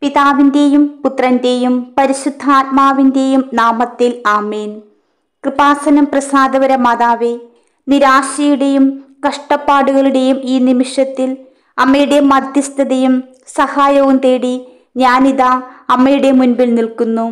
പിതാവിൻ്റെയും പുത്രൻ്റെയും പരിശുദ്ധാത്മാവിൻ്റെയും നാമത്തിൽ ആമേൻ കൃപാസനം പ്രസാദപര മാതാവേ നിരാശയുടെയും കഷ്ടപ്പാടുകളുടെയും ഈ നിമിഷത്തിൽ അമ്മയുടെ മധ്യസ്ഥതയും സഹായവും തേടി ഞാനിതാ അമ്മയുടെ മുൻപിൽ നിൽക്കുന്നു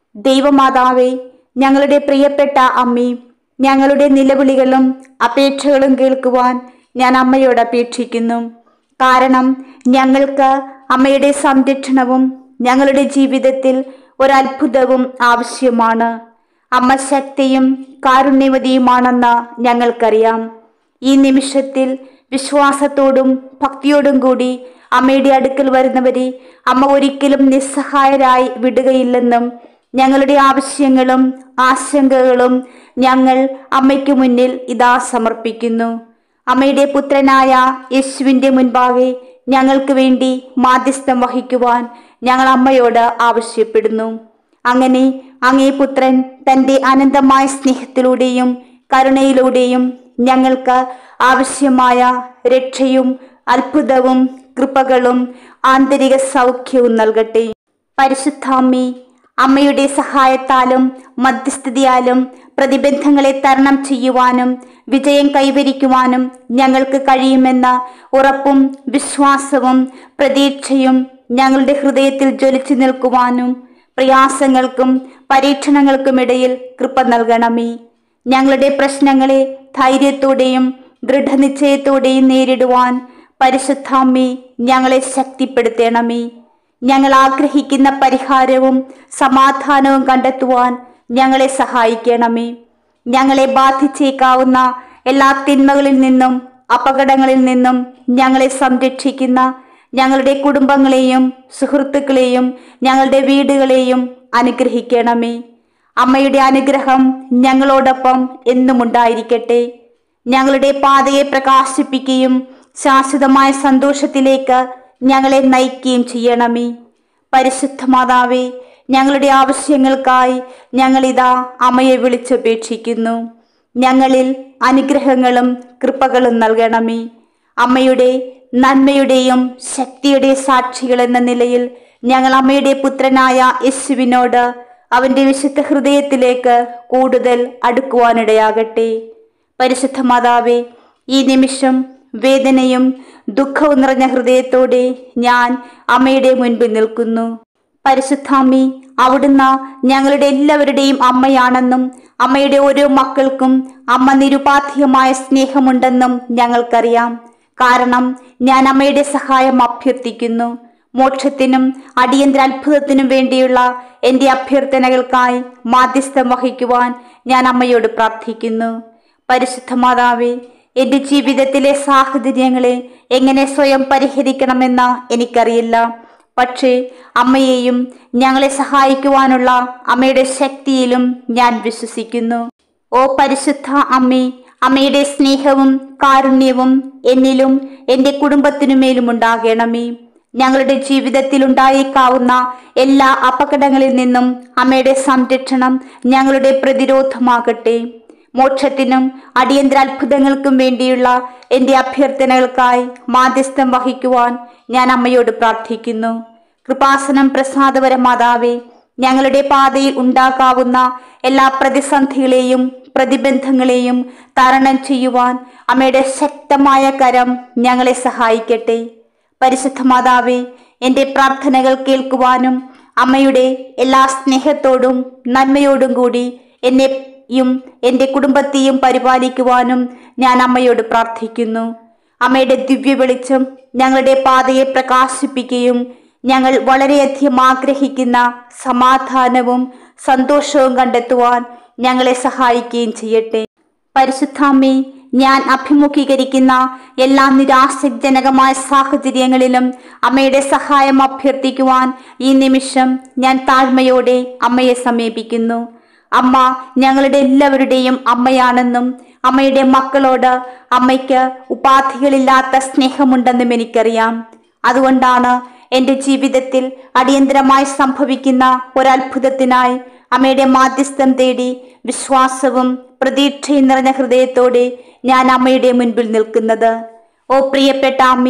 ദൈവമാതാവേ ഞങ്ങളുടെ പ്രിയപ്പെട്ട അമ്മേ ഞങ്ങളുടെ നിലവിളികളും അപേക്ഷകളും കേൾക്കുവാൻ ഞാൻ അമ്മയോട് അപേക്ഷിക്കുന്നു കാരണം ഞങ്ങൾക്ക് അമ്മയുടെ സംരക്ഷണവും ഞങ്ങളുടെ ജീവിതത്തിൽ ഒരത്ഭുതവും ആവശ്യമാണ് അമ്മ ശക്തിയും കാരുണ്യവതിയുമാണെന്ന് ഞങ്ങൾക്കറിയാം ഈ നിമിഷത്തിൽ വിശ്വാസത്തോടും ഭക്തിയോടും കൂടി അമ്മയുടെ അടുക്കൽ വരുന്നവരെ അമ്മ ഒരിക്കലും നിസ്സഹായരായി വിടുകയില്ലെന്നും ഞങ്ങളുടെ ആവശ്യങ്ങളും ആശങ്കകളും ഞങ്ങൾ അമ്മയ്ക്ക് മുന്നിൽ ഇതാ സമർപ്പിക്കുന്നു അമ്മയുടെ പുത്രനായ യേശുവിൻ്റെ മുൻപാകെ ഞങ്ങൾക്ക് വേണ്ടി മാധ്യസ്ഥം വഹിക്കുവാൻ ഞങ്ങൾ അമ്മയോട് ആവശ്യപ്പെടുന്നു അങ്ങനെ അങ്ങേ പുത്രൻ തൻ്റെ അനന്തമായ സ്നേഹത്തിലൂടെയും കരുണയിലൂടെയും ഞങ്ങൾക്ക് ആവശ്യമായ രക്ഷയും അത്ഭുതവും കൃപകളും ആന്തരിക സൗഖ്യവും നൽകട്ടെ പരിശുദ്ധാമ്മി അമ്മയുടെ സഹായത്താലും മധ്യസ്ഥതയാലും പ്രതിബന്ധങ്ങളെ തരണം ചെയ്യുവാനും വിജയം കൈവരിക്കുവാനും ഞങ്ങൾക്ക് കഴിയുമെന്ന ഉറപ്പും വിശ്വാസവും പ്രതീക്ഷയും ഞങ്ങളുടെ ഹൃദയത്തിൽ ജ്വലിച്ചു നിൽക്കുവാനും പ്രയാസങ്ങൾക്കും പരീക്ഷണങ്ങൾക്കുമിടയിൽ കൃപ നൽകണമേ ഞങ്ങളുടെ പ്രശ്നങ്ങളെ ധൈര്യത്തോടെയും ദൃഢനിശ്ചയത്തോടെയും നേരിടുവാൻ പരിശുദ്ധാമ്മി ഞങ്ങളെ ശക്തിപ്പെടുത്തണമേ ഞങ്ങൾ ആഗ്രഹിക്കുന്ന പരിഹാരവും സമാധാനവും കണ്ടെത്തുവാൻ ഞങ്ങളെ സഹായിക്കണമേ ഞങ്ങളെ ബാധിച്ചേക്കാവുന്ന എല്ലാ തിന്മകളിൽ നിന്നും അപകടങ്ങളിൽ നിന്നും ഞങ്ങളെ സംരക്ഷിക്കുന്ന ഞങ്ങളുടെ കുടുംബങ്ങളെയും സുഹൃത്തുക്കളെയും ഞങ്ങളുടെ വീടുകളെയും അനുഗ്രഹിക്കണമേ അമ്മയുടെ അനുഗ്രഹം ഞങ്ങളോടൊപ്പം എന്നും ഉണ്ടായിരിക്കട്ടെ ഞങ്ങളുടെ പാതയെ പ്രകാശിപ്പിക്കുകയും ശാശ്വതമായ സന്തോഷത്തിലേക്ക് ഞങ്ങളെ നയിക്കുകയും ചെയ്യണമേ പരിശുദ്ധ മാതാവേ ഞങ്ങളുടെ ആവശ്യങ്ങൾക്കായി ഞങ്ങളിതാ അമ്മയെ വിളിച്ചപേക്ഷിക്കുന്നു ഞങ്ങളിൽ അനുഗ്രഹങ്ങളും കൃപകളും നൽകണമേ അമ്മയുടെ നന്മയുടെയും ശക്തിയുടെ സാക്ഷികൾ എന്ന നിലയിൽ ഞങ്ങൾ അമ്മയുടെ പുത്രനായ യേശുവിനോട് അവന്റെ വിശുദ്ധ ഹൃദയത്തിലേക്ക് കൂടുതൽ അടുക്കുവാനിടയാകട്ടെ പരിശുദ്ധ മാതാവേ ഈ നിമിഷം വേദനയും ദുഃഖവും നിറഞ്ഞ ഹൃദയത്തോടെ ഞാൻ അമ്മയുടെ മുൻപിൽ നിൽക്കുന്നു പരിശുദ്ധാമ്മി അവിടുന്ന് ഞങ്ങളുടെ എല്ലാവരുടെയും അമ്മയാണെന്നും അമ്മയുടെ ഓരോ മക്കൾക്കും അമ്മ നിരുപാധികമായ സ്നേഹമുണ്ടെന്നും ഞങ്ങൾക്കറിയാം കാരണം ഞാൻ അമ്മയുടെ സഹായം അഭ്യർത്ഥിക്കുന്നു മോക്ഷത്തിനും അടിയന്തര അത്ഭുതത്തിനും വേണ്ടിയുള്ള എൻ്റെ അഭ്യർത്ഥനകൾക്കായി മാധ്യസ്ഥം വഹിക്കുവാൻ ഞാൻ അമ്മയോട് പ്രാർത്ഥിക്കുന്നു പരിശുദ്ധ മാതാവേ എൻ്റെ ജീവിതത്തിലെ സാഹചര്യങ്ങളെ എങ്ങനെ സ്വയം പരിഹരിക്കണമെന്ന് എനിക്കറിയില്ല പക്ഷേ അമ്മയെയും ഞങ്ങളെ സഹായിക്കുവാനുള്ള അമ്മയുടെ ശക്തിയിലും ഞാൻ വിശ്വസിക്കുന്നു ഓ പരിശുദ്ധ അമ്മേ അമ്മയുടെ സ്നേഹവും കാരുണ്യവും എന്നിലും എൻ്റെ കുടുംബത്തിനുമേലും ഉണ്ടാകണമേ ഞങ്ങളുടെ ജീവിതത്തിൽ ഉണ്ടായേക്കാവുന്ന എല്ലാ അപകടങ്ങളിൽ നിന്നും അമ്മയുടെ സംരക്ഷണം ഞങ്ങളുടെ പ്രതിരോധമാകട്ടെ മോക്ഷത്തിനും അടിയന്തര അത്ഭുതങ്ങൾക്കും വേണ്ടിയുള്ള എൻ്റെ അഭ്യർത്ഥനകൾക്കായി മാധ്യസ്ഥം വഹിക്കുവാൻ ഞാൻ അമ്മയോട് പ്രാർത്ഥിക്കുന്നു കൃപാസനം പ്രസാദപര മാതാവേ ഞങ്ങളുടെ പാതയിൽ ഉണ്ടാകാവുന്ന എല്ലാ പ്രതിസന്ധികളെയും പ്രതിബന്ധങ്ങളെയും തരണം ചെയ്യുവാൻ അമ്മയുടെ ശക്തമായ കരം ഞങ്ങളെ സഹായിക്കട്ടെ പരിശുദ്ധ മാതാവേ എൻ്റെ പ്രാർത്ഥനകൾ കേൾക്കുവാനും അമ്മയുടെ എല്ലാ സ്നേഹത്തോടും നന്മയോടും കൂടി എന്നെയും എൻ്റെ കുടുംബത്തെയും പരിപാലിക്കുവാനും ഞാൻ അമ്മയോട് പ്രാർത്ഥിക്കുന്നു അമ്മയുടെ ദിവ്യ വെളിച്ചം ഞങ്ങളുടെ പാതയെ പ്രകാശിപ്പിക്കുകയും ഞങ്ങൾ വളരെയധികം ആഗ്രഹിക്കുന്ന സമാധാനവും സന്തോഷവും കണ്ടെത്തുവാൻ ഞങ്ങളെ സഹായിക്കുകയും ചെയ്യട്ടെ പരിശുദ്ധാമ്മേ ഞാൻ അഭിമുഖീകരിക്കുന്ന എല്ലാ നിരാശജനകമായ സാഹചര്യങ്ങളിലും അമ്മയുടെ സഹായം അഭ്യർത്ഥിക്കുവാൻ ഈ നിമിഷം ഞാൻ താഴ്മയോടെ അമ്മയെ സമീപിക്കുന്നു അമ്മ ഞങ്ങളുടെ എല്ലാവരുടെയും അമ്മയാണെന്നും അമ്മയുടെ മക്കളോട് അമ്മയ്ക്ക് ഉപാധികളില്ലാത്ത സ്നേഹമുണ്ടെന്നും എനിക്കറിയാം അതുകൊണ്ടാണ് എൻ്റെ ജീവിതത്തിൽ അടിയന്തരമായി സംഭവിക്കുന്ന ഒരത്ഭുതത്തിനായി അമ്മയുടെ മാധ്യസ്ഥം തേടി വിശ്വാസവും പ്രതീക്ഷയും നിറഞ്ഞ ഹൃദയത്തോടെ ഞാൻ അമ്മയുടെ മുൻപിൽ നിൽക്കുന്നത് ഓ പ്രിയപ്പെട്ട അമ്മേ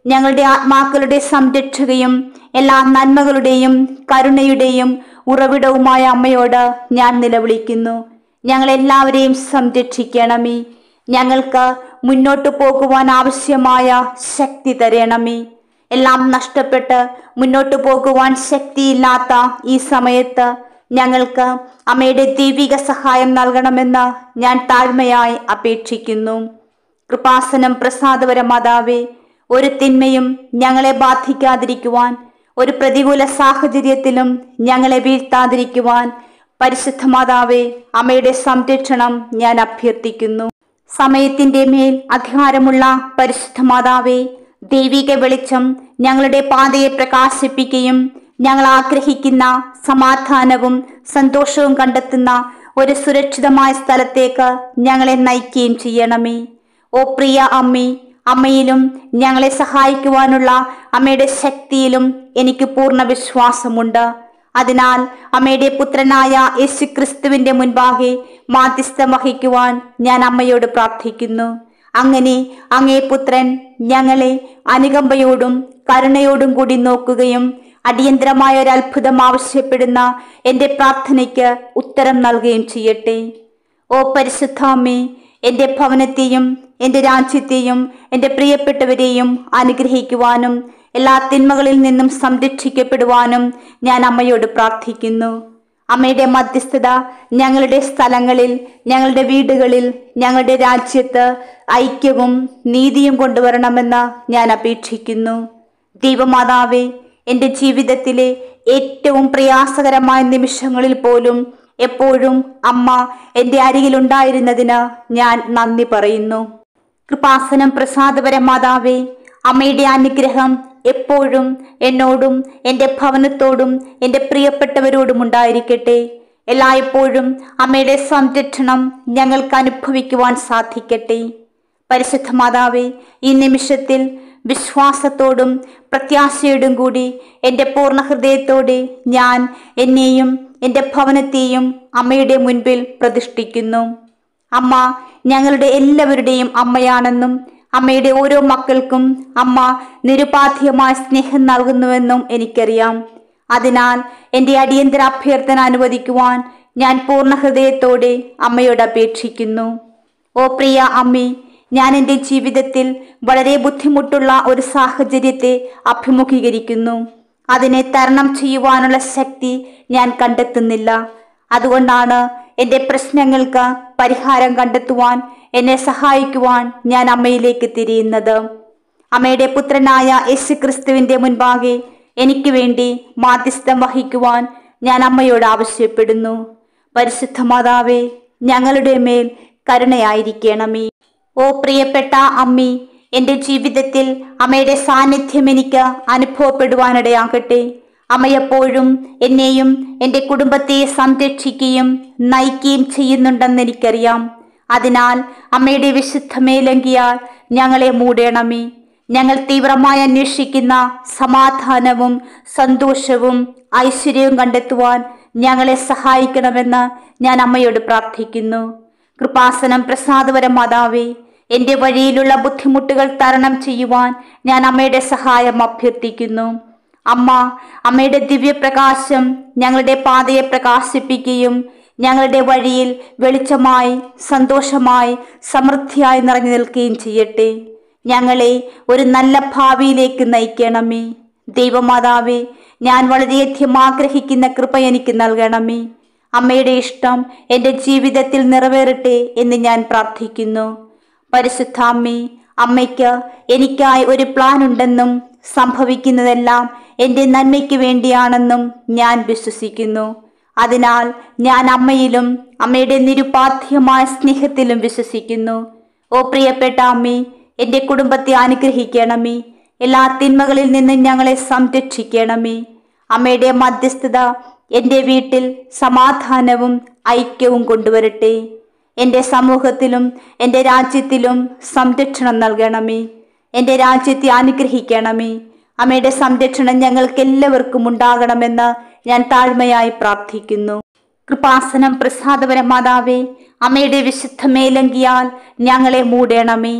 ഞങ്ങളുടെ ആത്മാക്കളുടെ സംരക്ഷകയും എല്ലാ നന്മകളുടെയും കരുണയുടെയും ഉറവിടവുമായ അമ്മയോട് ഞാൻ നിലവിളിക്കുന്നു ഞങ്ങളെല്ലാവരെയും സംരക്ഷിക്കണമേ ഞങ്ങൾക്ക് മുന്നോട്ട് പോകുവാൻ ആവശ്യമായ ശക്തി തരണമേ എല്ലാം നഷ്ടപ്പെട്ട് മുന്നോട്ട് പോകുവാൻ ശക്തിയില്ലാത്ത ഈ സമയത്ത് ഞങ്ങൾക്ക് അമ്മയുടെ ദൈവിക സഹായം നൽകണമെന്ന് ഞാൻ താഴ്മയായി അപേക്ഷിക്കുന്നു കൃപാസനം പ്രസാദപര മാതാവേ ഒരു തിന്മയും ഞങ്ങളെ ബാധിക്കാതിരിക്കുവാൻ ഒരു പ്രതികൂല സാഹചര്യത്തിലും ഞങ്ങളെ വീഴ്ത്താതിരിക്കുവാൻ പരിശുദ്ധ മാതാവേ അമ്മയുടെ സംരക്ഷണം ഞാൻ അഭ്യർത്ഥിക്കുന്നു സമയത്തിന്റെ മേൽ അധികാരമുള്ള പരിശുദ്ധ മാതാവേ ദൈവിക വെളിച്ചം ഞങ്ങളുടെ പാതയെ പ്രകാശിപ്പിക്കുകയും ഞങ്ങൾ ആഗ്രഹിക്കുന്ന സമാധാനവും സന്തോഷവും കണ്ടെത്തുന്ന ഒരു സുരക്ഷിതമായ സ്ഥലത്തേക്ക് ഞങ്ങളെ നയിക്കുകയും ചെയ്യണമേ ഓ പ്രിയ അമ്മേ അമ്മയിലും ഞങ്ങളെ സഹായിക്കുവാനുള്ള അമ്മയുടെ ശക്തിയിലും എനിക്ക് പൂർണ്ണ വിശ്വാസമുണ്ട് അതിനാൽ അമ്മയുടെ പുത്രനായ യേശു ക്രിസ്തുവിന്റെ മുൻപാകെ മാധ്യസ്ഥം വഹിക്കുവാൻ ഞാൻ അമ്മയോട് പ്രാർത്ഥിക്കുന്നു അങ്ങനെ അങ്ങേ പുത്രൻ ഞങ്ങളെ അനുകമ്പയോടും കരുണയോടും കൂടി നോക്കുകയും അടിയന്തരമായ ഒരു അത്ഭുതം ആവശ്യപ്പെടുന്ന എൻ്റെ പ്രാർത്ഥനയ്ക്ക് ഉത്തരം നൽകുകയും ചെയ്യട്ടെ ഓ പരിശുദ്ധാമ്മേ എൻ്റെ ഭവനത്തെയും എൻ്റെ രാജ്യത്തെയും എൻ്റെ പ്രിയപ്പെട്ടവരെയും അനുഗ്രഹിക്കുവാനും എല്ലാ തിന്മകളിൽ നിന്നും സംരക്ഷിക്കപ്പെടുവാനും ഞാൻ അമ്മയോട് പ്രാർത്ഥിക്കുന്നു അമ്മയുടെ മധ്യസ്ഥത ഞങ്ങളുടെ സ്ഥലങ്ങളിൽ ഞങ്ങളുടെ വീടുകളിൽ ഞങ്ങളുടെ രാജ്യത്ത് ഐക്യവും നീതിയും കൊണ്ടുവരണമെന്ന് ഞാൻ അപേക്ഷിക്കുന്നു ദൈവമാതാവേ എൻ്റെ ജീവിതത്തിലെ ഏറ്റവും പ്രയാസകരമായ നിമിഷങ്ങളിൽ പോലും എപ്പോഴും അമ്മ എൻ്റെ അരികിലുണ്ടായിരുന്നതിന് ഞാൻ നന്ദി പറയുന്നു കൃപാസനം പ്രസാദപര മാതാവേ അമ്മയുടെ അനുഗ്രഹം എപ്പോഴും എന്നോടും എൻ്റെ ഭവനത്തോടും എൻ്റെ പ്രിയപ്പെട്ടവരോടും ഉണ്ടായിരിക്കട്ടെ എല്ലായ്പ്പോഴും അമ്മയുടെ സംരക്ഷണം ഞങ്ങൾക്ക് അനുഭവിക്കുവാൻ സാധിക്കട്ടെ പരിശുദ്ധ മാതാവേ ഈ നിമിഷത്തിൽ വിശ്വാസത്തോടും പ്രത്യാശയോടും കൂടി എൻ്റെ പൂർണ്ണ ഹൃദയത്തോടെ ഞാൻ എന്നെയും എൻ്റെ ഭവനത്തെയും അമ്മയുടെ മുൻപിൽ പ്രതിഷ്ഠിക്കുന്നു അമ്മ ഞങ്ങളുടെ എല്ലാവരുടെയും അമ്മയാണെന്നും അമ്മയുടെ ഓരോ മക്കൾക്കും അമ്മ നിരുപാധികമായ സ്നേഹം നൽകുന്നുവെന്നും എനിക്കറിയാം അതിനാൽ എൻ്റെ അടിയന്തര അഭ്യർത്ഥന അനുവദിക്കുവാൻ ഞാൻ പൂർണ്ണ ഹൃദയത്തോടെ അമ്മയോട് അപേക്ഷിക്കുന്നു ഓ പ്രിയ അമ്മേ ഞാൻ എൻ്റെ ജീവിതത്തിൽ വളരെ ബുദ്ധിമുട്ടുള്ള ഒരു സാഹചര്യത്തെ അഭിമുഖീകരിക്കുന്നു അതിനെ തരണം ചെയ്യുവാനുള്ള ശക്തി ഞാൻ കണ്ടെത്തുന്നില്ല അതുകൊണ്ടാണ് എൻ്റെ പ്രശ്നങ്ങൾക്ക് പരിഹാരം കണ്ടെത്തുവാൻ എന്നെ സഹായിക്കുവാൻ ഞാൻ അമ്മയിലേക്ക് തിരിയുന്നത് അമ്മയുടെ പുത്രനായ യേശു ക്രിസ്തുവിൻ്റെ മുൻപാകെ എനിക്ക് വേണ്ടി മാധ്യസ്ഥം വഹിക്കുവാൻ ഞാൻ അമ്മയോട് ആവശ്യപ്പെടുന്നു പരിശുദ്ധ മാതാവേ ഞങ്ങളുടെ മേൽ കരുണയായിരിക്കണമേ ഓ പ്രിയപ്പെട്ട അമ്മി എൻ്റെ ജീവിതത്തിൽ അമ്മയുടെ സാന്നിധ്യം എനിക്ക് അനുഭവപ്പെടുവാനിടയാകട്ടെ അമ്മയെപ്പോഴും എന്നെയും എൻ്റെ കുടുംബത്തെ സംരക്ഷിക്കുകയും നയിക്കുകയും ചെയ്യുന്നുണ്ടെന്ന് എനിക്കറിയാം അതിനാൽ അമ്മയുടെ വിശുദ്ധ മേലങ്കിയാൽ ഞങ്ങളെ മൂടണമേ ഞങ്ങൾ തീവ്രമായി അന്വേഷിക്കുന്ന സമാധാനവും സന്തോഷവും ഐശ്വര്യവും കണ്ടെത്തുവാൻ ഞങ്ങളെ സഹായിക്കണമെന്ന് ഞാൻ അമ്മയോട് പ്രാർത്ഥിക്കുന്നു കൃപാസനം പ്രസാദപര മാതാവേ എൻ്റെ വഴിയിലുള്ള ബുദ്ധിമുട്ടുകൾ തരണം ചെയ്യുവാൻ ഞാൻ അമ്മയുടെ സഹായം അഭ്യർത്ഥിക്കുന്നു അമ്മ അമ്മയുടെ ദിവ്യപ്രകാശം ഞങ്ങളുടെ പാതയെ പ്രകാശിപ്പിക്കുകയും ഞങ്ങളുടെ വഴിയിൽ വെളിച്ചമായി സന്തോഷമായി സമൃദ്ധിയായി നിറഞ്ഞു നിൽക്കുകയും ചെയ്യട്ടെ ഞങ്ങളെ ഒരു നല്ല ഭാവിയിലേക്ക് നയിക്കണമേ ദൈവമാതാവേ ഞാൻ വളരെയധികം ആഗ്രഹിക്കുന്ന കൃപ എനിക്ക് നൽകണമേ അമ്മയുടെ ഇഷ്ടം എൻ്റെ ജീവിതത്തിൽ നിറവേറട്ടെ എന്ന് ഞാൻ പ്രാർത്ഥിക്കുന്നു പരിശുദ്ധാമ്മേ അമ്മയ്ക്ക് എനിക്കായി ഒരു പ്ലാൻ ഉണ്ടെന്നും സംഭവിക്കുന്നതെല്ലാം എൻ്റെ നന്മയ്ക്ക് വേണ്ടിയാണെന്നും ഞാൻ വിശ്വസിക്കുന്നു അതിനാൽ ഞാൻ അമ്മയിലും അമ്മയുടെ നിരുപാധ്യമായ സ്നേഹത്തിലും വിശ്വസിക്കുന്നു ഓ പ്രിയപ്പെട്ട അമ്മേ എൻ്റെ കുടുംബത്തെ അനുഗ്രഹിക്കണമേ എല്ലാ തിന്മകളിൽ നിന്നും ഞങ്ങളെ സംരക്ഷിക്കണമേ അമ്മയുടെ മധ്യസ്ഥത എൻ്റെ വീട്ടിൽ സമാധാനവും ഐക്യവും കൊണ്ടുവരട്ടെ എൻ്റെ സമൂഹത്തിലും എൻ്റെ രാജ്യത്തിലും സംരക്ഷണം നൽകണമേ എൻ്റെ രാജ്യത്തെ അനുഗ്രഹിക്കണമേ അമ്മയുടെ സംരക്ഷണം ഞങ്ങൾക്ക് എല്ലാവർക്കും ഉണ്ടാകണമെന്ന് ഞാൻ താഴ്മയായി പ്രാർത്ഥിക്കുന്നു കൃപാസനം പ്രസാദപര മാതാവേ അമ്മയുടെ വിശുദ്ധ മേലങ്കിയാൽ ഞങ്ങളെ മൂടണമേ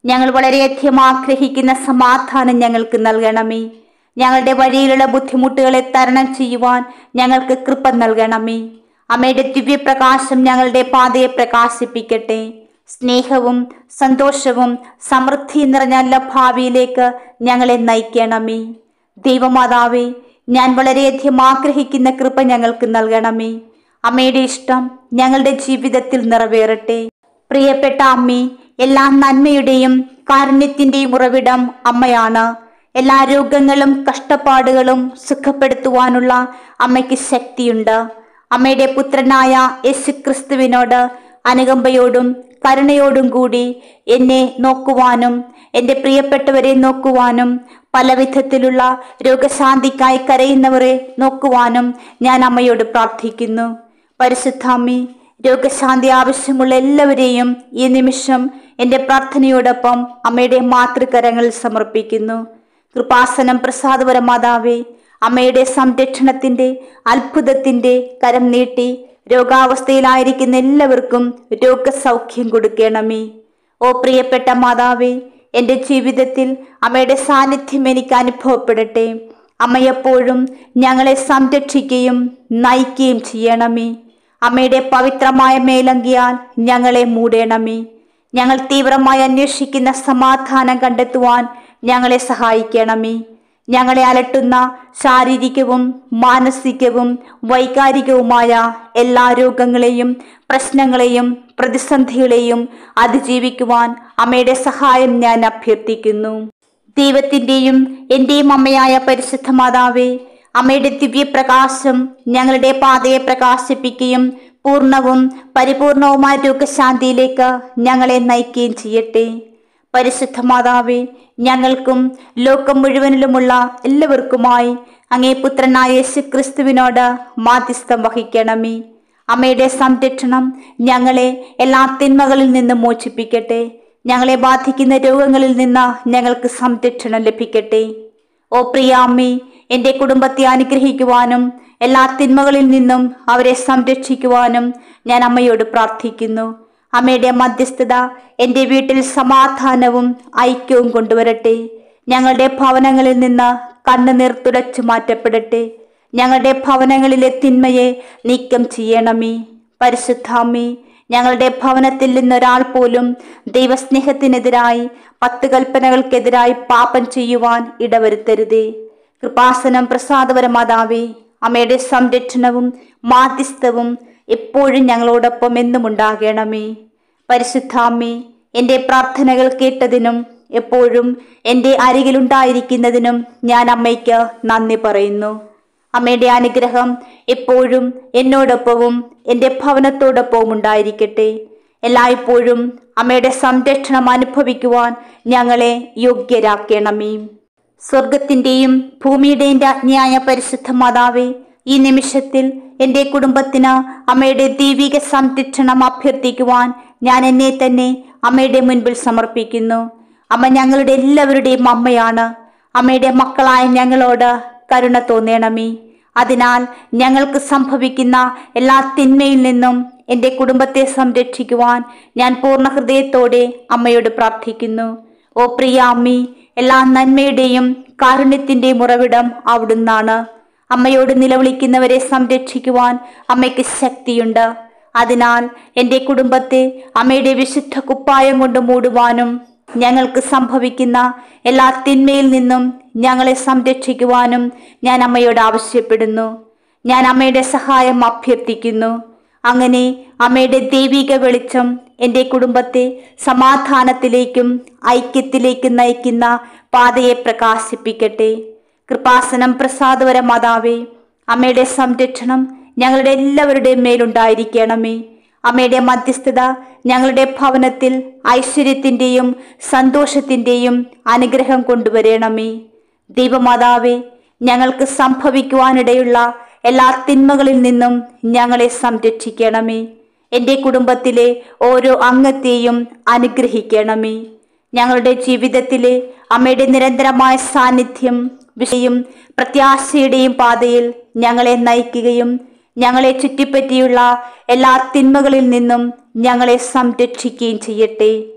ഞങ്ങൾ വളരെയധികം ആഗ്രഹിക്കുന്ന സമാധാനം ഞങ്ങൾക്ക് നൽകണമേ ഞങ്ങളുടെ വഴിയിലുള്ള ബുദ്ധിമുട്ടുകളെ തരണം ചെയ്യുവാൻ ഞങ്ങൾക്ക് കൃപ നൽകണമേ അമ്മയുടെ ദിവ്യപ്രകാശം ഞങ്ങളുടെ പാതയെ പ്രകാശിപ്പിക്കട്ടെ സ്നേഹവും സന്തോഷവും സമൃദ്ധി നിറഞ്ഞ നല്ല ഭാവിയിലേക്ക് ഞങ്ങളെ നയിക്കണമേ ദൈവമാതാവേ ഞാൻ വളരെയധികം ആഗ്രഹിക്കുന്ന കൃപ ഞങ്ങൾക്ക് നൽകണമേ അമ്മയുടെ ഇഷ്ടം ഞങ്ങളുടെ ജീവിതത്തിൽ നിറവേറട്ടെ പ്രിയപ്പെട്ട അമ്മേ എല്ലാ നന്മയുടെയും കാരുണ്യത്തിന്റെയും ഉറവിടം അമ്മയാണ് എല്ലാ രോഗങ്ങളും കഷ്ടപ്പാടുകളും സുഖപ്പെടുത്തുവാനുള്ള അമ്മയ്ക്ക് ശക്തിയുണ്ട് അമ്മയുടെ പുത്രനായ യേശു ക്രിസ്തുവിനോട് അനുകമ്പയോടും കരുണയോടും കൂടി എന്നെ നോക്കുവാനും എൻ്റെ പ്രിയപ്പെട്ടവരെ നോക്കുവാനും പല വിധത്തിലുള്ള രോഗശാന്തിക്കായി കരയുന്നവരെ നോക്കുവാനും ഞാൻ അമ്മയോട് പ്രാർത്ഥിക്കുന്നു പരിശുദ്ധാമ്മി രോഗശാന്തി ആവശ്യമുള്ള എല്ലാവരെയും ഈ നിമിഷം എൻ്റെ പ്രാർത്ഥനയോടൊപ്പം അമ്മയുടെ മാതൃകരങ്ങളിൽ സമർപ്പിക്കുന്നു കൃപാസനം പ്രസാദപര മാതാവേ അമ്മയുടെ സംരക്ഷണത്തിന്റെ അത്ഭുതത്തിന്റെ കരം നീട്ടി രോഗാവസ്ഥയിലായിരിക്കുന്ന എല്ലാവർക്കും രോഗസൗഖ്യം കൊടുക്കണമേ ഓ പ്രിയപ്പെട്ട മാതാവേ എൻ്റെ ജീവിതത്തിൽ അമ്മയുടെ സാന്നിധ്യം എനിക്ക് അനുഭവപ്പെടട്ടെ അമ്മ എപ്പോഴും ഞങ്ങളെ സംരക്ഷിക്കുകയും നയിക്കുകയും ചെയ്യണമേ അമ്മയുടെ പവിത്രമായ മേലങ്കിയാൽ ഞങ്ങളെ മൂടണമേ ഞങ്ങൾ തീവ്രമായി അന്വേഷിക്കുന്ന സമാധാനം കണ്ടെത്തുവാൻ ഞങ്ങളെ സഹായിക്കണമേ ഞങ്ങളെ അലട്ടുന്ന ശാരീരികവും മാനസികവും വൈകാരികവുമായ എല്ലാ രോഗങ്ങളെയും പ്രശ്നങ്ങളെയും പ്രതിസന്ധികളെയും അതിജീവിക്കുവാൻ അമ്മയുടെ സഹായം ഞാൻ അഭ്യർത്ഥിക്കുന്നു ദൈവത്തിൻ്റെയും എൻ്റെയും അമ്മയായ പരിശുദ്ധ മാതാവേ അമ്മയുടെ ദിവ്യപ്രകാശം ഞങ്ങളുടെ പാതയെ പ്രകാശിപ്പിക്കുകയും പൂർണ്ണവും പരിപൂർണവുമായ രോഗശാന്തിയിലേക്ക് ഞങ്ങളെ നയിക്കുകയും ചെയ്യട്ടെ പരിശുദ്ധ മാതാവേ ഞങ്ങൾക്കും ലോകം മുഴുവനിലുമുള്ള എല്ലാവർക്കുമായി അങ്ങേ പുത്രനായ യേശു ക്രിസ്തുവിനോട് മാധ്യസ്ഥം വഹിക്കണമേ അമ്മയുടെ സംരക്ഷണം ഞങ്ങളെ എല്ലാ തിന്മകളിൽ നിന്ന് മോചിപ്പിക്കട്ടെ ഞങ്ങളെ ബാധിക്കുന്ന രോഗങ്ങളിൽ നിന്ന് ഞങ്ങൾക്ക് സംരക്ഷണം ലഭിക്കട്ടെ ഓ പ്രിയ അമ്മേ എൻ്റെ കുടുംബത്തെ അനുഗ്രഹിക്കുവാനും എല്ലാ തിന്മകളിൽ നിന്നും അവരെ സംരക്ഷിക്കുവാനും ഞാൻ അമ്മയോട് പ്രാർത്ഥിക്കുന്നു അമ്മയുടെ മധ്യസ്ഥത എൻ്റെ വീട്ടിൽ സമാധാനവും ഐക്യവും കൊണ്ടുവരട്ടെ ഞങ്ങളുടെ ഭവനങ്ങളിൽ നിന്ന് കണ്ണുനീർ തുടച്ചു മാറ്റപ്പെടട്ടെ ഞങ്ങളുടെ ഭവനങ്ങളിലെ തിന്മയെ നീക്കം ചെയ്യണമേ പരിശുദ്ധാമ്മേ ഞങ്ങളുടെ ഭവനത്തിൽ നിന്നൊരാൾ പോലും ദൈവസ്നേഹത്തിനെതിരായി പത്ത് കൽപ്പനകൾക്കെതിരായി പാപം ചെയ്യുവാൻ ഇടവരുത്തരുതേ കൃപാസനം പ്രസാദപരമാതാവേ അമ്മയുടെ സംരക്ഷണവും മാധ്യസ്ഥവും എപ്പോഴും ഞങ്ങളോടൊപ്പം എന്നും ഉണ്ടാകണമേ പരിശുദ്ധാമ്മേ എൻ്റെ പ്രാർത്ഥനകൾ കേട്ടതിനും എപ്പോഴും എൻ്റെ അരികിലുണ്ടായിരിക്കുന്നതിനും ഞാൻ അമ്മയ്ക്ക് നന്ദി പറയുന്നു അമ്മയുടെ അനുഗ്രഹം എപ്പോഴും എന്നോടൊപ്പവും എൻ്റെ ഭവനത്തോടൊപ്പവും ഉണ്ടായിരിക്കട്ടെ എല്ലായ്പ്പോഴും അമ്മയുടെ സംരക്ഷണം അനുഭവിക്കുവാൻ ഞങ്ങളെ യോഗ്യരാക്കണമേ സ്വർഗത്തിൻ്റെയും ഭൂമിയുടെയും രാജ്ഞിയായ പരിശുദ്ധ മാതാവേ ഈ നിമിഷത്തിൽ എൻ്റെ കുടുംബത്തിന് അമ്മയുടെ ദൈവിക സംരക്ഷണം അഭ്യർത്ഥിക്കുവാൻ ഞാൻ എന്നെ തന്നെ അമ്മയുടെ മുൻപിൽ സമർപ്പിക്കുന്നു അമ്മ ഞങ്ങളുടെ എല്ലാവരുടെയും അമ്മയാണ് അമ്മയുടെ മക്കളായ ഞങ്ങളോട് കരുണ തോന്നണമേ അതിനാൽ ഞങ്ങൾക്ക് സംഭവിക്കുന്ന എല്ലാ തിന്മയിൽ നിന്നും എൻ്റെ കുടുംബത്തെ സംരക്ഷിക്കുവാൻ ഞാൻ പൂർണ്ണ ഹൃദയത്തോടെ അമ്മയോട് പ്രാർത്ഥിക്കുന്നു ഓ പ്രിയ അമ്മി എല്ലാ നന്മയുടെയും കാരുണ്യത്തിൻ്റെയും ഉറവിടം അവിടുന്നാണ് അമ്മയോട് നിലവിളിക്കുന്നവരെ സംരക്ഷിക്കുവാൻ അമ്മയ്ക്ക് ശക്തിയുണ്ട് അതിനാൽ എൻ്റെ കുടുംബത്തെ അമ്മയുടെ വിശുദ്ധ കുപ്പായം കൊണ്ട് മൂടുവാനും ഞങ്ങൾക്ക് സംഭവിക്കുന്ന എല്ലാ തിന്മയിൽ നിന്നും ഞങ്ങളെ സംരക്ഷിക്കുവാനും ഞാൻ അമ്മയോട് ആവശ്യപ്പെടുന്നു ഞാൻ അമ്മയുടെ സഹായം അഭ്യർത്ഥിക്കുന്നു അങ്ങനെ അമ്മയുടെ ദൈവിക വെളിച്ചം എൻ്റെ കുടുംബത്തെ സമാധാനത്തിലേക്കും ഐക്യത്തിലേക്കും നയിക്കുന്ന പാതയെ പ്രകാശിപ്പിക്കട്ടെ കൃപാസനം പ്രസാദവര മാതാവേ അമ്മയുടെ സംരക്ഷണം ഞങ്ങളുടെ എല്ലാവരുടെയും മേലുണ്ടായിരിക്കണമേ അമ്മയുടെ മധ്യസ്ഥത ഞങ്ങളുടെ ഭവനത്തിൽ ഐശ്വര്യത്തിൻ്റെയും സന്തോഷത്തിൻ്റെയും അനുഗ്രഹം കൊണ്ടുവരണമേ ദൈവമാതാവേ ഞങ്ങൾക്ക് സംഭവിക്കുവാനിടയുള്ള എല്ലാ തിന്മകളിൽ നിന്നും ഞങ്ങളെ സംരക്ഷിക്കണമേ എൻ്റെ കുടുംബത്തിലെ ഓരോ അംഗത്തെയും അനുഗ്രഹിക്കണമേ ഞങ്ങളുടെ ജീവിതത്തിലെ അമ്മയുടെ നിരന്തരമായ സാന്നിധ്യം വിഷയും പ്രത്യാശയുടെയും പാതയിൽ ഞങ്ങളെ നയിക്കുകയും ഞങ്ങളെ ചുറ്റിപ്പറ്റിയുള്ള എല്ലാ തിന്മകളിൽ നിന്നും ഞങ്ങളെ സംരക്ഷിക്കുകയും ചെയ്യട്ടെ ഓ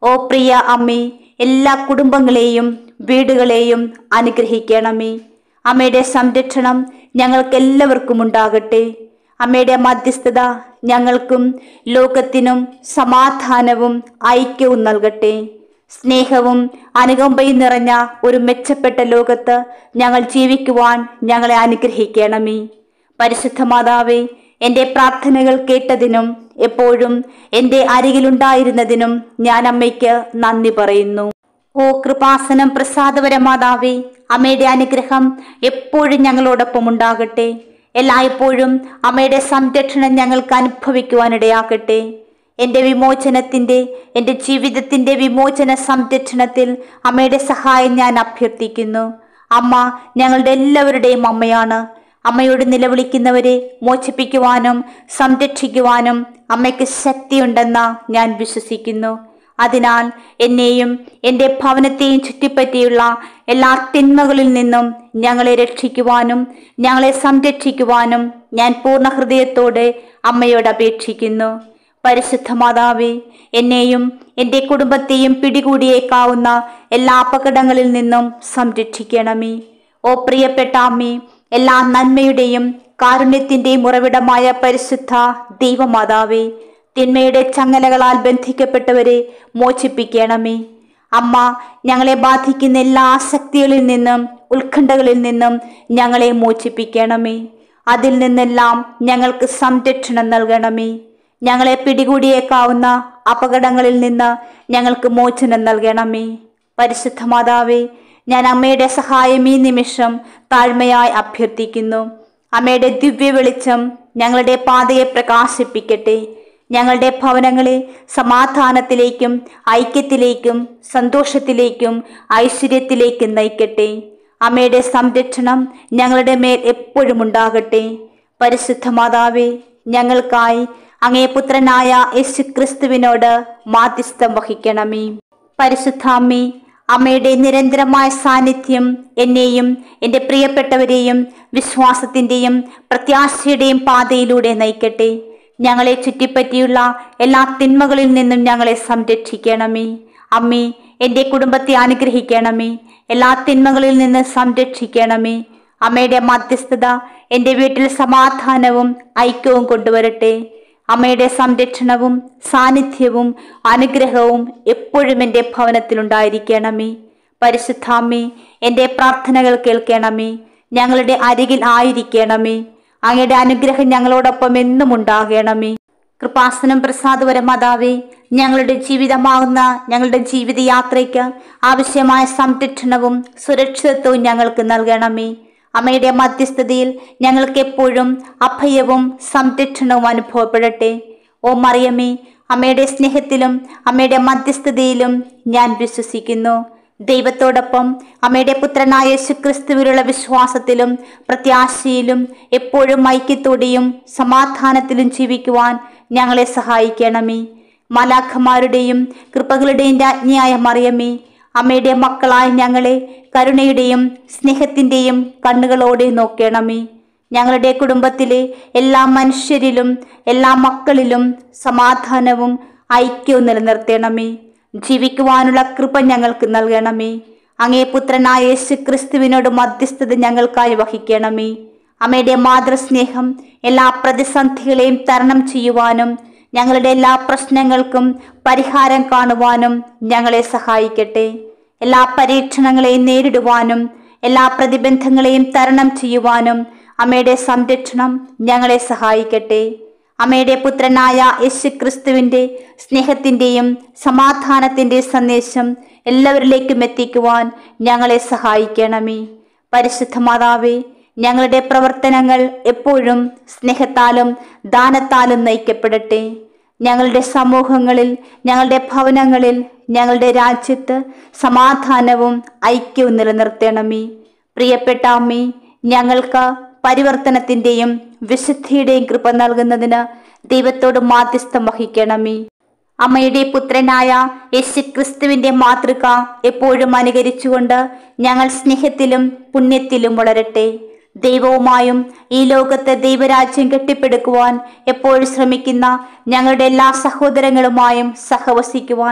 ഓ പ്രിയ അമ്മേ എല്ലാ കുടുംബങ്ങളെയും വീടുകളെയും അനുഗ്രഹിക്കണമേ അമ്മയുടെ സംരക്ഷണം ഞങ്ങൾക്ക് എല്ലാവർക്കും ഉണ്ടാകട്ടെ അമ്മയുടെ മധ്യസ്ഥത ഞങ്ങൾക്കും ലോകത്തിനും സമാധാനവും ഐക്യവും നൽകട്ടെ സ്നേഹവും അനുകമ്പയും നിറഞ്ഞ ഒരു മെച്ചപ്പെട്ട ലോകത്ത് ഞങ്ങൾ ജീവിക്കുവാൻ ഞങ്ങളെ അനുഗ്രഹിക്കണമേ പരിശുദ്ധ മാതാവേ എൻ്റെ പ്രാർത്ഥനകൾ കേട്ടതിനും എപ്പോഴും എൻ്റെ അരികിലുണ്ടായിരുന്നതിനും ഞാൻ അമ്മയ്ക്ക് നന്ദി പറയുന്നു ഓ കൃപാസനം പ്രസാദപര മാതാവേ അമ്മയുടെ അനുഗ്രഹം എപ്പോഴും ഞങ്ങളോടൊപ്പം ഉണ്ടാകട്ടെ എല്ലായ്പ്പോഴും അമ്മയുടെ സംരക്ഷണം ഞങ്ങൾക്ക് അനുഭവിക്കുവാനിടയാകട്ടെ എൻ്റെ വിമോചനത്തിൻ്റെ എൻ്റെ ജീവിതത്തിൻ്റെ വിമോചന സംരക്ഷണത്തിൽ അമ്മയുടെ സഹായം ഞാൻ അഭ്യർത്ഥിക്കുന്നു അമ്മ ഞങ്ങളുടെ എല്ലാവരുടെയും അമ്മയാണ് അമ്മയോട് നിലവിളിക്കുന്നവരെ മോചിപ്പിക്കുവാനും സംരക്ഷിക്കുവാനും അമ്മയ്ക്ക് ശക്തിയുണ്ടെന്ന് ഞാൻ വിശ്വസിക്കുന്നു അതിനാൽ എന്നെയും എൻ്റെ ഭവനത്തെയും ചുറ്റിപ്പറ്റിയുള്ള എല്ലാ തിന്മകളിൽ നിന്നും ഞങ്ങളെ രക്ഷിക്കുവാനും ഞങ്ങളെ സംരക്ഷിക്കുവാനും ഞാൻ പൂർണ്ണ ഹൃദയത്തോടെ അമ്മയോട് അപേക്ഷിക്കുന്നു പരിശുദ്ധ മാതാവേ എന്നെയും എൻ്റെ കുടുംബത്തെയും പിടികൂടിയേക്കാവുന്ന എല്ലാ അപകടങ്ങളിൽ നിന്നും സംരക്ഷിക്കണമേ ഓ പ്രിയപ്പെട്ട അമ്മേ എല്ലാ നന്മയുടെയും കാരുണ്യത്തിൻ്റെയും ഉറവിടമായ പരിശുദ്ധ ദൈവമാതാവേ തിന്മയുടെ ചങ്ങലകളാൽ ബന്ധിക്കപ്പെട്ടവരെ മോചിപ്പിക്കണമേ അമ്മ ഞങ്ങളെ ബാധിക്കുന്ന എല്ലാ ആസക്തികളിൽ നിന്നും ഉത്കണ്ഠകളിൽ നിന്നും ഞങ്ങളെ മോചിപ്പിക്കണമേ അതിൽ നിന്നെല്ലാം ഞങ്ങൾക്ക് സംരക്ഷണം നൽകണമേ ഞങ്ങളെ പിടികൂടിയേക്കാവുന്ന അപകടങ്ങളിൽ നിന്ന് ഞങ്ങൾക്ക് മോചനം നൽകണമേ പരിശുദ്ധ മാതാവേ ഞാൻ അമ്മയുടെ സഹായം ഈ നിമിഷം താഴ്മയായി അഭ്യർത്ഥിക്കുന്നു അമ്മയുടെ ദിവ്യ വെളിച്ചം ഞങ്ങളുടെ പാതയെ പ്രകാശിപ്പിക്കട്ടെ ഞങ്ങളുടെ ഭവനങ്ങളെ സമാധാനത്തിലേക്കും ഐക്യത്തിലേക്കും സന്തോഷത്തിലേക്കും ഐശ്വര്യത്തിലേക്കും നയിക്കട്ടെ അമ്മയുടെ സംരക്ഷണം ഞങ്ങളുടെ മേൽ എപ്പോഴും ഉണ്ടാകട്ടെ പരിശുദ്ധ മാതാവേ ഞങ്ങൾക്കായി അങ്ങേ പുത്രനായ യേശു ക്രിസ്തുവിനോട് മാധ്യസ്ഥം വഹിക്കണമേ പരിശുദ്ധ അമ്മേ അമ്മയുടെ നിരന്തരമായ സാന്നിധ്യം എന്നെയും എൻ്റെ പ്രിയപ്പെട്ടവരെയും വിശ്വാസത്തിൻ്റെയും പ്രത്യാശയുടെയും പാതയിലൂടെ നയിക്കട്ടെ ഞങ്ങളെ ചുറ്റിപ്പറ്റിയുള്ള എല്ലാ തിന്മകളിൽ നിന്നും ഞങ്ങളെ സംരക്ഷിക്കണമേ അമ്മേ എൻ്റെ കുടുംബത്തെ അനുഗ്രഹിക്കണമേ എല്ലാ തിന്മകളിൽ നിന്ന് സംരക്ഷിക്കണമേ അമ്മയുടെ മധ്യസ്ഥത എൻ്റെ വീട്ടിൽ സമാധാനവും ഐക്യവും കൊണ്ടുവരട്ടെ അമ്മയുടെ സംരക്ഷണവും സാന്നിധ്യവും അനുഗ്രഹവും എപ്പോഴും എൻ്റെ ഭവനത്തിലുണ്ടായിരിക്കണമേ പരിശുദ്ധാമ്മേ എൻ്റെ പ്രാർത്ഥനകൾ കേൾക്കണമേ ഞങ്ങളുടെ അരികിൽ ആയിരിക്കണമേ അങ്ങയുടെ അനുഗ്രഹം ഞങ്ങളോടൊപ്പം എന്നും ഉണ്ടാകണമേ കൃപാസനം പ്രസാദപര മാതാവേ ഞങ്ങളുടെ ജീവിതമാകുന്ന ഞങ്ങളുടെ ജീവിതയാത്രയ്ക്ക് ആവശ്യമായ സംരക്ഷണവും സുരക്ഷിതത്വവും ഞങ്ങൾക്ക് നൽകണമേ അമ്മയുടെ മധ്യസ്ഥതയിൽ ഞങ്ങൾക്ക് എപ്പോഴും അഭയവും സംരക്ഷണവും അനുഭവപ്പെടട്ടെ ഓ മറിയമ്മേ അമ്മയുടെ സ്നേഹത്തിലും അമ്മയുടെ മധ്യസ്ഥതയിലും ഞാൻ വിശ്വസിക്കുന്നു ദൈവത്തോടൊപ്പം അമ്മയുടെ പുത്രനായ യേശുക്രിസ്തുവിലുള്ള വിശ്വാസത്തിലും പ്രത്യാശയിലും എപ്പോഴും ഐക്യത്തോടെയും സമാധാനത്തിലും ജീവിക്കുവാൻ ഞങ്ങളെ സഹായിക്കണമേ മാലാഖമാരുടെയും കൃപകളുടെയും രാജ്ഞിയായ മറിയമ്മേ അമ്മയുടെ മക്കളായ ഞങ്ങളെ കരുണയുടെയും സ്നേഹത്തിൻ്റെയും കണ്ണുകളോടെ നോക്കണമേ ഞങ്ങളുടെ കുടുംബത്തിലെ എല്ലാ മനുഷ്യരിലും എല്ലാ മക്കളിലും സമാധാനവും ഐക്യവും നിലനിർത്തണമേ ജീവിക്കുവാനുള്ള കൃപ ഞങ്ങൾക്ക് നൽകണമേ അങ്ങേ പുത്രനായ യേശു ക്രിസ്തുവിനോട് മധ്യസ്ഥത ഞങ്ങൾക്കായി വഹിക്കണമേ അമ്മയുടെ മാതൃസ്നേഹം എല്ലാ പ്രതിസന്ധികളെയും തരണം ചെയ്യുവാനും ഞങ്ങളുടെ എല്ലാ പ്രശ്നങ്ങൾക്കും പരിഹാരം കാണുവാനും ഞങ്ങളെ സഹായിക്കട്ടെ എല്ലാ പരീക്ഷണങ്ങളെയും നേരിടുവാനും എല്ലാ പ്രതിബന്ധങ്ങളെയും തരണം ചെയ്യുവാനും അമ്മയുടെ സംരക്ഷണം ഞങ്ങളെ സഹായിക്കട്ടെ അമ്മയുടെ പുത്രനായ യേശു ക്രിസ്തുവിൻ്റെ സ്നേഹത്തിൻ്റെയും സമാധാനത്തിൻ്റെയും സന്ദേശം എല്ലാവരിലേക്കും എത്തിക്കുവാൻ ഞങ്ങളെ സഹായിക്കണമേ പരിശുദ്ധ മാതാവേ ഞങ്ങളുടെ പ്രവർത്തനങ്ങൾ എപ്പോഴും സ്നേഹത്താലും ദാനത്താലും നയിക്കപ്പെടട്ടെ ഞങ്ങളുടെ സമൂഹങ്ങളിൽ ഞങ്ങളുടെ ഭവനങ്ങളിൽ ഞങ്ങളുടെ രാജ്യത്ത് സമാധാനവും ഐക്യവും നിലനിർത്തണമേ പ്രിയപ്പെട്ട അമ്മേ ഞങ്ങൾക്ക് പരിവർത്തനത്തിൻ്റെയും വിശുദ്ധിയുടെയും കൃപ നൽകുന്നതിന് ദൈവത്തോട് മാധ്യസ്ഥം വഹിക്കണമേ അമ്മയുടെ പുത്രനായ യേശു ക്രിസ്തുവിന്റെ മാതൃക എപ്പോഴും അനുകരിച്ചുകൊണ്ട് ഞങ്ങൾ സ്നേഹത്തിലും പുണ്യത്തിലും വളരട്ടെ ദൈവവുമായും ഈ ലോകത്തെ ദൈവരാജ്യം കെട്ടിപ്പടുക്കുവാൻ എപ്പോഴും ശ്രമിക്കുന്ന ഞങ്ങളുടെ എല്ലാ സഹോദരങ്ങളുമായും സഹവസിക്കുവാൻ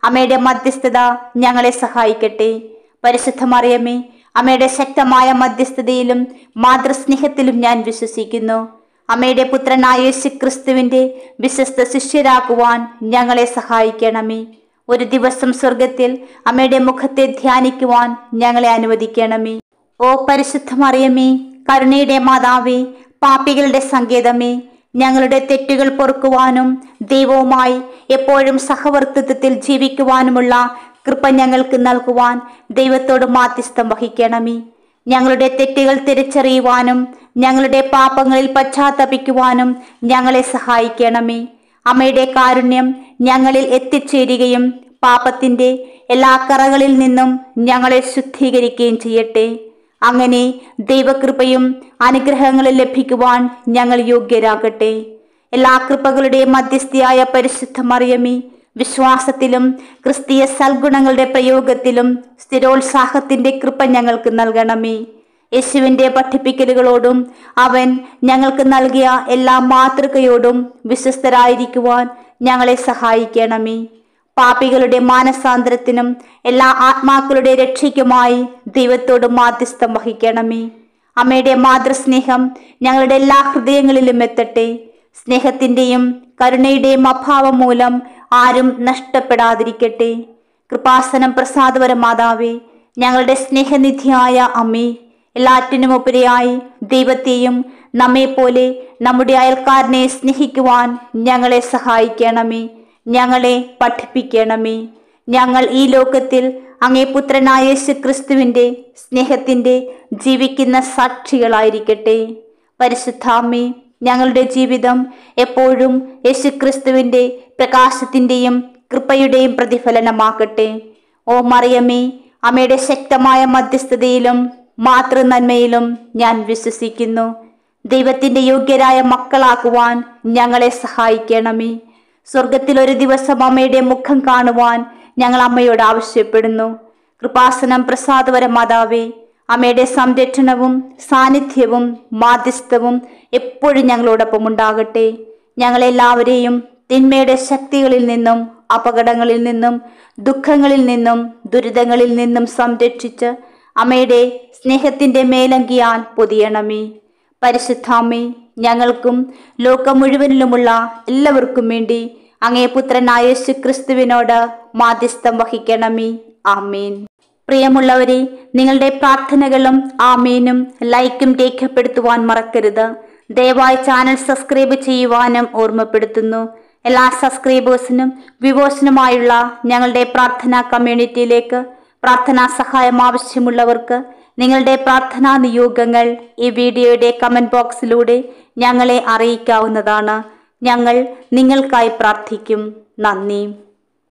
അമ്മയുടെ മധ്യസ്ഥത ഞങ്ങളെ സഹായിക്കട്ടെ പരിശുദ്ധ മറിയമ്മേ അമ്മയുടെ ശക്തമായ മധ്യസ്ഥതയിലും മാതൃസ്നേഹത്തിലും ഞാൻ വിശ്വസിക്കുന്നു അമ്മയുടെ പുത്രനായ യേശു ക്രിസ്തുവിന്റെ വിശ്വസ്ത ശിഷ്യരാക്കുവാൻ ഞങ്ങളെ സഹായിക്കണമേ ഒരു ദിവസം സ്വർഗത്തിൽ അമ്മയുടെ മുഖത്തെ ധ്യാനിക്കുവാൻ ഞങ്ങളെ അനുവദിക്കണമേ ഓ പരിശുദ്ധ മറിയമേ കരുണയുടെ മാതാവേ പാപ്പികളുടെ സങ്കേതമേ ഞങ്ങളുടെ തെറ്റുകൾ പൊറുക്കുവാനും ദൈവവുമായി എപ്പോഴും സഹവർത്തിത്വത്തിൽ ജീവിക്കുവാനുമുള്ള കൃപ ഞങ്ങൾക്ക് നൽകുവാൻ ദൈവത്തോട് മാധ്യസ്ഥം വഹിക്കണമേ ഞങ്ങളുടെ തെറ്റുകൾ തിരിച്ചറിയുവാനും ഞങ്ങളുടെ പാപങ്ങളിൽ പശ്ചാത്തപിക്കുവാനും ഞങ്ങളെ സഹായിക്കണമേ അമ്മയുടെ കാരുണ്യം ഞങ്ങളിൽ എത്തിച്ചേരുകയും പാപത്തിന്റെ എല്ലാ കറകളിൽ നിന്നും ഞങ്ങളെ ശുദ്ധീകരിക്കുകയും ചെയ്യട്ടെ അങ്ങനെ ദൈവകൃപയും അനുഗ്രഹങ്ങളും ലഭിക്കുവാൻ ഞങ്ങൾ യോഗ്യരാകട്ടെ എല്ലാ കൃപകളുടെയും മധ്യസ്ഥയായ പരിശുദ്ധ മറിയമി വിശ്വാസത്തിലും ക്രിസ്തീയ സൽഗുണങ്ങളുടെ പ്രയോഗത്തിലും സ്ഥിരോത്സാഹത്തിന്റെ കൃപ ഞങ്ങൾക്ക് നൽകണമേ യേശുവിന്റെ പഠിപ്പിക്കലുകളോടും അവൻ ഞങ്ങൾക്ക് നൽകിയ എല്ലാ മാതൃകയോടും വിശ്വസ്തരായിരിക്കുവാൻ ഞങ്ങളെ സഹായിക്കണമേ പാപികളുടെ മാനസാന്തരത്തിനും എല്ലാ ആത്മാക്കളുടെ രക്ഷയ്ക്കുമായി ദൈവത്തോട് മാധ്യസ്ഥം വഹിക്കണമേ അമ്മയുടെ മാതൃസ്നേഹം ഞങ്ങളുടെ എല്ലാ ഹൃദയങ്ങളിലും എത്തട്ടെ സ്നേഹത്തിന്റെയും കരുണയുടെയും അഭാവം മൂലം ആരും നഷ്ടപ്പെടാതിരിക്കട്ടെ കൃപാസനം പ്രസാദപര മാതാവേ ഞങ്ങളുടെ സ്നേഹനിധിയായ അമ്മേ എല്ലാറ്റിനുമുപരിയായി ദൈവത്തെയും നമ്മെപ്പോലെ നമ്മുടെ അയൽക്കാരനെ സ്നേഹിക്കുവാൻ ഞങ്ങളെ സഹായിക്കണമേ ഞങ്ങളെ പഠിപ്പിക്കണമേ ഞങ്ങൾ ഈ ലോകത്തിൽ അങ്ങേ പുത്രനായ യേശു ക്രിസ്തുവിൻ്റെ സ്നേഹത്തിൻ്റെ ജീവിക്കുന്ന സാക്ഷികളായിരിക്കട്ടെ പരിശുദ്ധാമ്മേ ഞങ്ങളുടെ ജീവിതം എപ്പോഴും യേശു ക്രിസ്തുവിൻ്റെ പ്രകാശത്തിൻ്റെയും കൃപയുടെയും പ്രതിഫലനമാക്കട്ടെ ഓ മറിയമ്മേ അമ്മയുടെ ശക്തമായ മധ്യസ്ഥതയിലും മാതൃനന്മയിലും ഞാൻ വിശ്വസിക്കുന്നു ദൈവത്തിന്റെ യോഗ്യരായ മക്കളാക്കുവാൻ ഞങ്ങളെ സഹായിക്കണമേ സ്വർഗത്തിൽ ഒരു ദിവസം അമ്മയുടെ മുഖം കാണുവാൻ ഞങ്ങൾ അമ്മയോട് ആവശ്യപ്പെടുന്നു കൃപാസനം പ്രസാദവര മാതാവേ അമ്മയുടെ സംരക്ഷണവും സാന്നിധ്യവും മാധ്യസ്ഥവും എപ്പോഴും ഞങ്ങളോടൊപ്പം ഉണ്ടാകട്ടെ ഞങ്ങളെല്ലാവരെയും തിന്മയുടെ ശക്തികളിൽ നിന്നും അപകടങ്ങളിൽ നിന്നും ദുഃഖങ്ങളിൽ നിന്നും ദുരിതങ്ങളിൽ നിന്നും സംരക്ഷിച്ച് അമ്മയുടെ സ്നേഹത്തിന്റെ മേലങ്കിയാൽ പൊതിയണമേ പരിശുദ്ധാമ്മേ ഞങ്ങൾക്കും ലോകം മുഴുവനിലുമുള്ള എല്ലാവർക്കും വേണ്ടി അങ്ങേ പുത്രനായ യേശു ക്രിസ്തുവിനോട് മാധ്യസ്ഥം വഹിക്കണമേ ആമേൻ പ്രിയമുള്ളവരെ നിങ്ങളുടെ പ്രാർത്ഥനകളും ആമേനും ലൈക്കും രേഖപ്പെടുത്തുവാൻ മറക്കരുത് ദയവായി ചാനൽ സബ്സ്ക്രൈബ് ചെയ്യുവാനും ഓർമ്മപ്പെടുത്തുന്നു എല്ലാ സബ്സ്ക്രൈബേഴ്സിനും വിവോസിനുമായുള്ള ഞങ്ങളുടെ പ്രാർത്ഥനാ കമ്മ്യൂണിറ്റിയിലേക്ക് പ്രാർത്ഥനാ സഹായം ആവശ്യമുള്ളവർക്ക് നിങ്ങളുടെ പ്രാർത്ഥനാ നിയോഗങ്ങൾ ഈ വീഡിയോയുടെ കമന്റ് ബോക്സിലൂടെ ഞങ്ങളെ അറിയിക്കാവുന്നതാണ് ഞങ്ങൾ നിങ്ങൾക്കായി പ്രാർത്ഥിക്കും നന്ദി